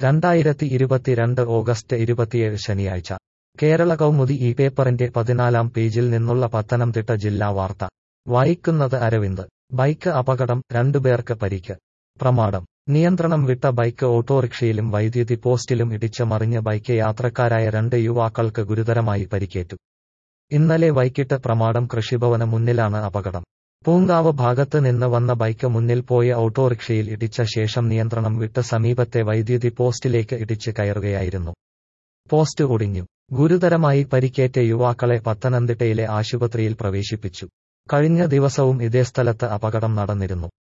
രണ്ടായിരത്തി ഇരുപത്തിരണ്ട് ഓഗസ്റ്റ് ഇരുപത്തിയേഴ് ശനിയാഴ്ച കേരള കൗമുദി ഈ പേപ്പറിന്റെ പതിനാലാം പേജിൽ നിന്നുള്ള പത്തനംതിട്ട ജില്ലാ വാർത്ത വായിക്കുന്നത് അരവിന്ദ് ബൈക്ക് അപകടം രണ്ടുപേർക്ക് പരിക്ക് പ്രമാദം നിയന്ത്രണം വിട്ട ബൈക്ക് ഓട്ടോറിക്ഷയിലും വൈദ്യുതി പോസ്റ്റിലും ഇടിച്ച് മറിഞ്ഞ് ബൈക്ക് യാത്രക്കാരായ രണ്ട് യുവാക്കൾക്ക് ഗുരുതരമായി പരിക്കേറ്റു ഇന്നലെ വൈകിട്ട് പ്രമാടം കൃഷിഭവന മുന്നിലാണ് അപകടം പൂങ്കാവ് ഭാഗത്ത് നിന്ന് വന്ന ബൈക്ക് മുന്നിൽ പോയ ഓട്ടോറിക്ഷയിൽ ഇടിച്ച ശേഷം നിയന്ത്രണം വിട്ട് സമീപത്തെ വൈദ്യുതി പോസ്റ്റിലേക്ക് ഇടിച്ച് കയറുകയായിരുന്നു പോസ്റ്റ് ഒടിഞ്ഞു ഗുരുതരമായി പരിക്കേറ്റ യുവാക്കളെ പത്തനംതിട്ടയിലെ ആശുപത്രിയിൽ പ്രവേശിപ്പിച്ചു കഴിഞ്ഞ ദിവസവും ഇതേ സ്ഥലത്ത് അപകടം നടന്നിരുന്നു